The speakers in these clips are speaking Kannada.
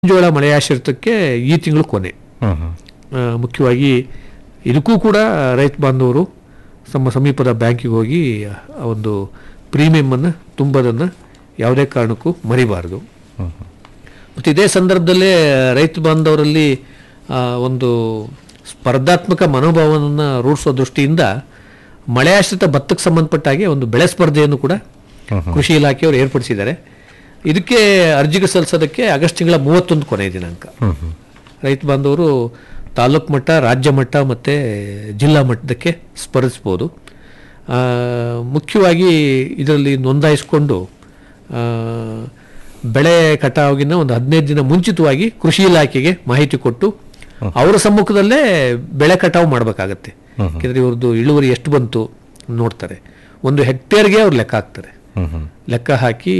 ಜೋಳ ಮಳೆಯಾಶ್ರಿತಕ್ಕೆ ಈ ತಿಂಗಳು ಕೊನೆ ಹ್ಮ್ ಹ್ಮ್ ಆ, ಮುಖ್ಯವಾಗಿ ಇದಕ್ಕೂ ಕೂಡ ರೈತ ಬಾಂಧವರು ತಮ್ಮ ಸಮೀಪದ ಬ್ಯಾಂಕಿಗೆ ಹೋಗಿ ಆ ಒಂದು ಪ್ರೀಮಿಯಮನ್ನು ತುಂಬೋದನ್ನು ಯಾವುದೇ ಕಾರಣಕ್ಕೂ ಮರಿಬಾರದು ಹ್ಮ್ ಮತ್ತು ಇದೇ ಸಂದರ್ಭದಲ್ಲೇ ರೈತ ಬಾಂಧವರಲ್ಲಿ ಆ, ಒಂದು ಸ್ಪರ್ಧಾತ್ಮಕ ಮನೋಭಾವವನ್ನು ರೂಢಿಸೋ ದೃಷ್ಟಿಯಿಂದ ಮಳೆಯಾಶ್ರಿತ ಭತ್ತಕ್ಕೆ ಸಂಬಂಧಪಟ್ಟ ಹಾಗೆ ಒಂದು ಬೆಳೆ ಸ್ಪರ್ಧೆಯನ್ನು ಕೂಡ ಕೃಷಿ ಇಲಾಖೆಯವರು ಏರ್ಪಡಿಸಿದ್ದಾರೆ ಇದಕ್ಕೆ ಅರ್ಜಿಗೆ ಸಲ್ಲಿಸೋದಕ್ಕೆ ಆಗಸ್ಟ್ ತಿಂಗಳ ಮೂವತ್ತೊಂದು ಕೊನೆಯ ದಿನಾಂಕ ಹ್ಮ್ ಹ್ಮ್ ರೈತ ಬಾಂಧವರು ತಾಲೂಕು ಮಟ್ಟ ರಾಜ್ಯ ಮಟ್ಟ ಮತ್ತು ಜಿಲ್ಲಾ ಮಟ್ಟದಕ್ಕೆ ಸ್ಪರ್ಧಿಸ್ಬೋದು ಆ, ಮುಖ್ಯವಾಗಿ ಇದರಲ್ಲಿ ನೋಂದಾಯಿಸಿಕೊಂಡು ಆ, ಬೆಳೆ ಕಟಾವಿಗಿನ ಒಂದು ಹದಿನೈದು ದಿನ ಮುಂಚಿತವಾಗಿ ಕೃಷಿ ಇಲಾಖೆಗೆ ಮಾಹಿತಿ ಕೊಟ್ಟು ಅವರ ಸಮ್ಮುಖದಲ್ಲೇ ಬೆಳೆ ಕಟಾವು ಮಾಡಬೇಕಾಗತ್ತೆ ಯಾಕೆಂದರೆ ಇವ್ರದ್ದು ಇಳುವರಿ ಎಷ್ಟು ಬಂತು ನೋಡ್ತಾರೆ ಒಂದು ಹೆಕ್ಟೇರ್ಗೆ ಅವ್ರು ಲೆಕ್ಕ ಹಾಕ್ತಾರೆ ಹ್ಮ್ ಹ್ಮ್ ಲೆಕ್ಕ ಹಾಕಿ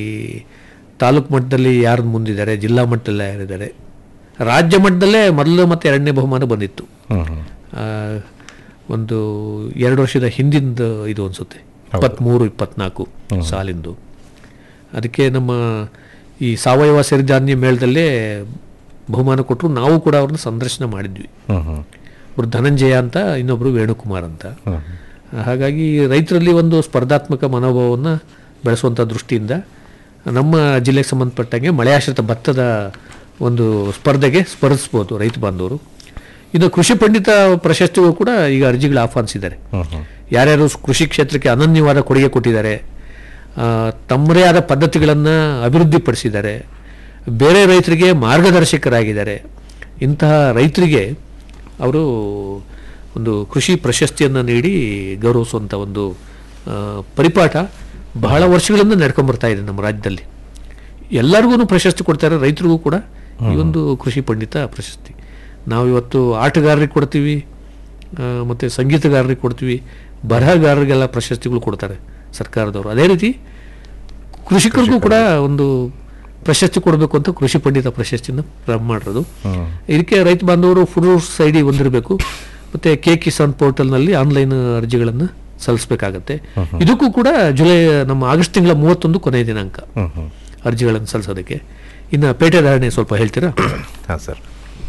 ತಾಲೂಕು ಮಟ್ಟದಲ್ಲಿ ಯಾರು ಮುಂದಿದ್ದಾರೆ ಜಿಲ್ಲಾ ಮಟ್ಟದಲ್ಲಿ ಯಾರಿದ್ದಾರೆ ರಾಜ್ಯ ಮಟ್ಟದಲ್ಲೇ ಮೊದಲು ಮತ್ತು ಎರಡನೇ ಬಹುಮಾನ ಬಂದಿತ್ತು ಹ್ಮ್ ಹ್ಮ್ ಆ, ಒಂದು ಎರಡು ವರ್ಷದ ಹಿಂದಿಂದ ಇದು ಅನಿಸುತ್ತೆ ಇಪ್ಪತ್ತ್ಮೂರು ಇಪ್ಪತ್ನಾಲ್ಕು ಸಾಲಿಂದು ಅದಕ್ಕೆ ನಮ್ಮ ಈ ಸಾವಯವ ಸಿರಿಧಾನ್ಯ ಮೇಳದಲ್ಲೇ ಬಹುಮಾನ ಕೊಟ್ಟರು ನಾವು ಕೂಡ ಅವ್ರನ್ನ ಸಂದರ್ಶನ ಮಾಡಿದ್ವಿ ಹ್ಮ್ ಹ್ಮ್ ಒಬ್ರು ಧನಂಜಯ ಅಂತ ಇನ್ನೊಬ್ರು ವೇಣುಕುಮಾರ್ ಅಂತ ಹ್ಮ್ ಹಾಗಾಗಿ ರೈತರಲ್ಲಿ ಒಂದು ಸ್ಪರ್ಧಾತ್ಮಕ ಮನೋಭಾವವನ್ನು ಬೆಳೆಸುವಂಥ ದೃಷ್ಟಿಯಿಂದ ನಮ್ಮ ಜಿಲ್ಲೆಗೆ ಸಂಬಂಧಪಟ್ಟಂಗೆ ಮಳೆಯಾಶ್ರಿತ ಭತ್ತದ ಒಂದು ಸ್ಪರ್ಧೆಗೆ ಸ್ಪರ್ಧಿಸ್ಬೋದು ರೈತ ಬಾಂಧವರು ಇನ್ನು ಕೃಷಿ ಪಂಡಿತ ಪ್ರಶಸ್ತಿಗೂ ಕೂಡ ಈಗ ಅರ್ಜಿಗಳು ಆಹ್ವಾನಿಸಿದ್ದಾರೆ ಹ್ಮ್ ಹ್ಮ್ ಯಾರ್ಯಾರು ಕೃಷಿ ಕ್ಷೇತ್ರಕ್ಕೆ ಅನನ್ಯವಾದ ಕೊಡುಗೆ ಕೊಟ್ಟಿದ್ದಾರೆ ಆ, ತಮ್ಮದೇ ಆದ ಪದ್ಧತಿಗಳನ್ನು ಅಭಿವೃದ್ಧಿಪಡಿಸಿದ್ದಾರೆ ಬೇರೆ ರೈತರಿಗೆ ಮಾರ್ಗದರ್ಶಕರಾಗಿದ್ದಾರೆ ಇಂತಹ ರೈತರಿಗೆ ಅವರು ಒಂದು ಕೃಷಿ ಪ್ರಶಸ್ತಿಯನ್ನು ನೀಡಿ ಗೌರವಿಸುವಂಥ ಒಂದು ಆ, ಪರಿಪಾಠ ಬಹಳ ವರ್ಷಗಳಿಂದ ನಡ್ಕೊಂಬರ್ತಾ ಇದೆ ನಮ್ಮ ರಾಜ್ಯದಲ್ಲಿ ಎಲ್ಲರಿಗೂ ಪ್ರಶಸ್ತಿ ಕೊಡ್ತಾರೆ ರೈತರಿಗೂ ಕೂಡ ಈ ಒಂದು ಕೃಷಿ ಪಂಡಿತ ಪ್ರಶಸ್ತಿ ನಾವು ಇವತ್ತು ಆಟಗಾರರಿಗೆ ಕೊಡ್ತೀವಿ ಆ, ಮತ್ತೆ ಸಂಗೀತಗಾರರಿಗೆ ಕೊಡ್ತೀವಿ ಬರಹಗಾರರಿಗೆಲ್ಲ ಪ್ರಶಸ್ತಿಗಳು ಕೊಡ್ತಾರೆ ಸರ್ಕಾರದವರು ಅದೇ ರೀತಿ ಕೃಷಿಕರಿಗೂ ಕೂಡ ಒಂದು ಪ್ರಶಸ್ತಿ ಕೊಡಬೇಕು ಅಂತ ಕೃಷಿ ಪಂಡಿತ ಪ್ರಶಸ್ತಿನ ಪ್ರಾರಂಭ ಮಾಡಿರೋದು ಹ್ಮ್ ಇದಕ್ಕೆ ರೈತ ಬಾಂಧವರು ಫುಡ್ಸ್ ಐ ಡಿ ಹೊಂದಿರಬೇಕು ಮತ್ತು ಕೆ ಕಿಸಾನ್ ಪೋರ್ಟಲ್ನಲ್ಲಿ ಆನ್ಲೈನ್ ಅರ್ಜಿಗಳನ್ನು ಸಲ್ಲಿಸಬೇಕಾಗತ್ತೆ ಇದಕ್ಕೂ ಕೂಡ ಜುಲೈ ನಮ್ಮ ಆಗಸ್ಟ್ ತಿಂಗಳ ಮೂವತ್ತೊಂದು ಕೊನೆಯ ದಿನಾಂಕ ಹ್ಮ್ ಹ್ಮ್ ಅರ್ಜಿಗಳನ್ನು ಸಲ್ಲಿಸೋದಕ್ಕೆ ಇನ್ನು ಪೇಟೆ ಧಾರಣೆ ಸ್ವಲ್ಪ ಹೇಳ್ತೀರಾ ಹಾಂ ಸರ್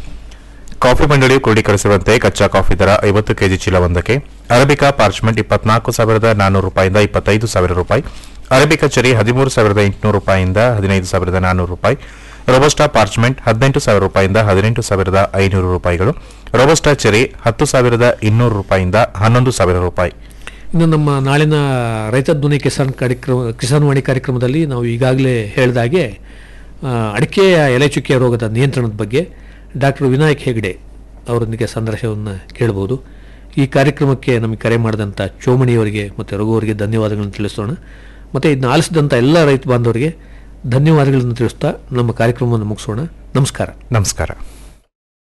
ಕಾಫಿ ಮಂಡಳಿಯು ಕ್ರೋಢೀಕರಿಸಿರುವಂತೆ ಕಚ್ಚಾ ಕಾಫಿ ದರ ಐವತ್ತು ಕೆಜಿ ಚೀಲವೊಂದಕ್ಕೆ ಅರಬಿಕಾ ಪಾರ್ಚ್ಮೆಂಟ್ ಇಪ್ಪತ್ನಾಲ್ಕು ಸಾವಿರದ ನಾನ್ನೂರು ರೂಪಾಯಿಂದ ಇಪ್ಪತ್ತೈದು ಸಾವಿರ ರೂಪಾಯಿ ಅರಬಿಕಾ ಚೆರಿ ಹದಿಮೂರು ಸಾವಿರದ ಎಂಟುನೂರು ರೂಪಾಯಿಂದ ಹದಿನೈದು ಸಾವಿರದ ನಾನ್ನೂರು ರೂಪಾಯಿ ರೋಬಸ್ಟಾ ಪಾರ್ಚ್ಮೆಂಟ್ ಹದಿನೆಂಟು ಸಾವಿರ ರೂಪಾಯಿಂದ ಹದಿನೆಂಟು ಸಾವಿರದ ಐನೂರು ರೂಪಾಯಿಗಳು ರೋಬಸ್ಟಾ ಚೆರಿ ಹತ್ತು ಸಾವಿರದ ಇನ್ನೂರು ರೂಪಾಯಿಂದ ಹನ್ನೊಂದು ಸಾವಿರ ರೂಪಾಯಿ ಇನ್ನು ನಮ್ಮ ನಾಳಿನ ರೈತ ಧ್ವನಿ ಕಿಸಾನ್ ಕಾರ್ಯಕ್ರಮ ಕಿಸಾನ್ ವಾಣಿ ಕಾರ್ಯಕ್ರಮದಲ್ಲಿ ನಾವು ಈಗಾಗಲೇ ಹೇಳಿದಾಗೆ ಆ, ಅಡಿಕೆಯ ಎಲೆಚುಕ್ಕೆ ರೋಗದ ನಿಯಂತ್ರಣದ ಬಗ್ಗೆ ಡಾಕ್ಟರ್ ವಿನಾಯಕ್ ಹೆಗ್ಡೆ ಅವರೊಂದಿಗೆ ಸಂದರ್ಶನವನ್ನು ಕೇಳಬಹುದು ಈ ಕಾರ್ಯಕ್ರಮಕ್ಕೆ ನಮಗೆ ಕರೆ ಮಾಡಿದಂಥ ಚೋಮಣಿಯವರಿಗೆ ಮತ್ತು ರಘು ಅವರಿಗೆ ಧನ್ಯವಾದಗಳನ್ನು ತಿಳಿಸೋಣ ಮತ್ತು ಇದನ್ನ ಆಲಿಸಿದಂಥ ಎಲ್ಲ ರೈತ ಬಾಂಧವರಿಗೆ ಧನ್ಯವಾದಗಳನ್ನು ತಿಳಿಸ್ತಾ ನಮ್ಮ ಕಾರ್ಯಕ್ರಮವನ್ನು ಮುಗಿಸೋಣ ನಮಸ್ಕಾರ ನಮಸ್ಕಾರ